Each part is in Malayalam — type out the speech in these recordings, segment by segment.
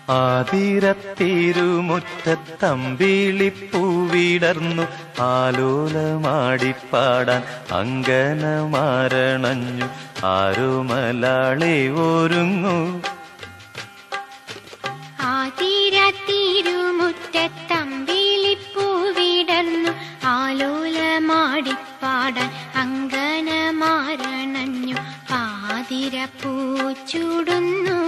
ആതിരത്തിരുമുറ്റത്തമ്പിളിപ്പൂവിടർന്നു ആലോലമാടിപ്പാടാൻ അങ്കനമാരണഞ്ഞു ആരുമലാളെ ഒരുങ്ങൂ ആതിരത്തിരുമുറ്റത്തമ്പിളിപ്പൂവിടർന്നു ആലോലമാടിപ്പാടാൻ അങ്കനമാരണഞ്ഞു പാതിരപ്പൂ ചൂടുന്നു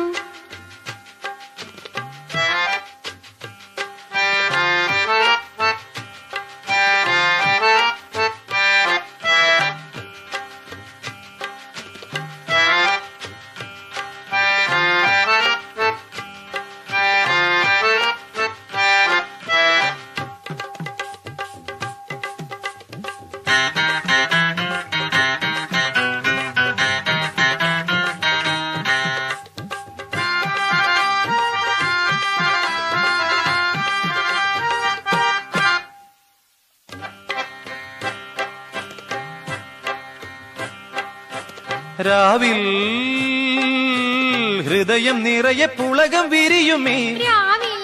രാവിൽ ഹൃദയം നിറയെ പുളകം വിരിയുമേ രാവിൽ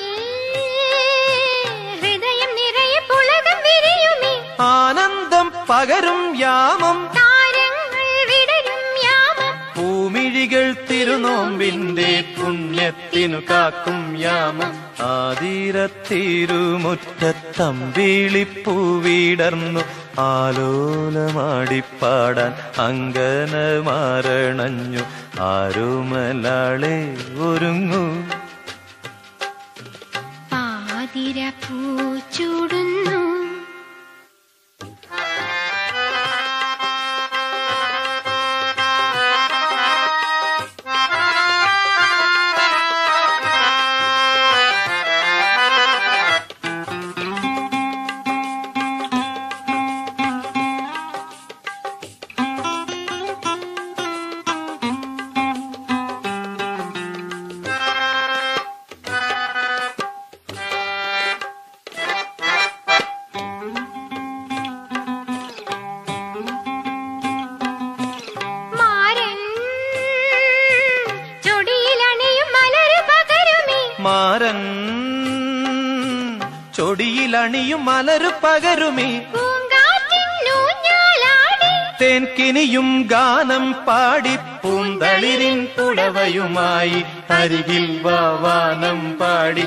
ഹൃദയം നിറയെ പുളകം വിരിയുമേ ആനന്ദം പകരും യാമം താരങ്ങൾ വിടരും യാമം പൂമിഴികൾ തിരുനോമ്പിന്റെ പുണ്യത്തിനു കാക്കും യാമം ആതിരത്തിരുമുറ്റത്തമ്പിളിപ്പൂവിടർന്നു ആലോലമാടിപ്പാടാൻ അങ്കനമാരണഞ്ഞു ആരുമലാളെ ഒരുങ്ങൂ പാതിരപ്പൂ ചൂടുന്നു മാരൻ ചൊടിയിലണിയും മലര് പകരുമേ മാരൻ ചൊടിയിലണിയും മലരു പകരുമേ പൂങ്കാറ്റിന്നൂഞ്ഞാലാടി തേൻകിനിയും ഗാനം പാടി പൂന്തളിരിൻ പുടവയുമായി അരികിൽ വാവാനം പാടി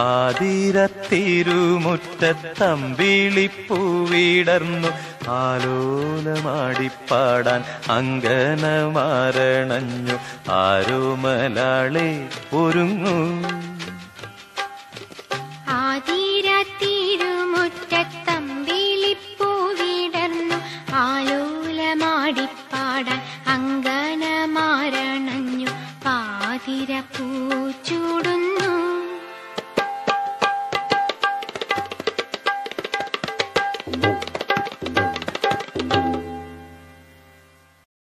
ആതിരത്തിരുമുറ്റത്തമ്പിളിപ്പൂവിടർന്നു ആലോലമാടിപ്പാടാൻ അങ്കനമാരണഞ്ഞു ആരോമലാളെ ഒരുങ്ങൂ ആതിരത്തിരുമുറ്റത്തമ്പിളിപ്പൂവിടർന്നു ആലോലമാടിപ്പാടാൻ അങ്കനമാരണഞ്ഞു പാതിരപ്പൂ ചൂടുന്നു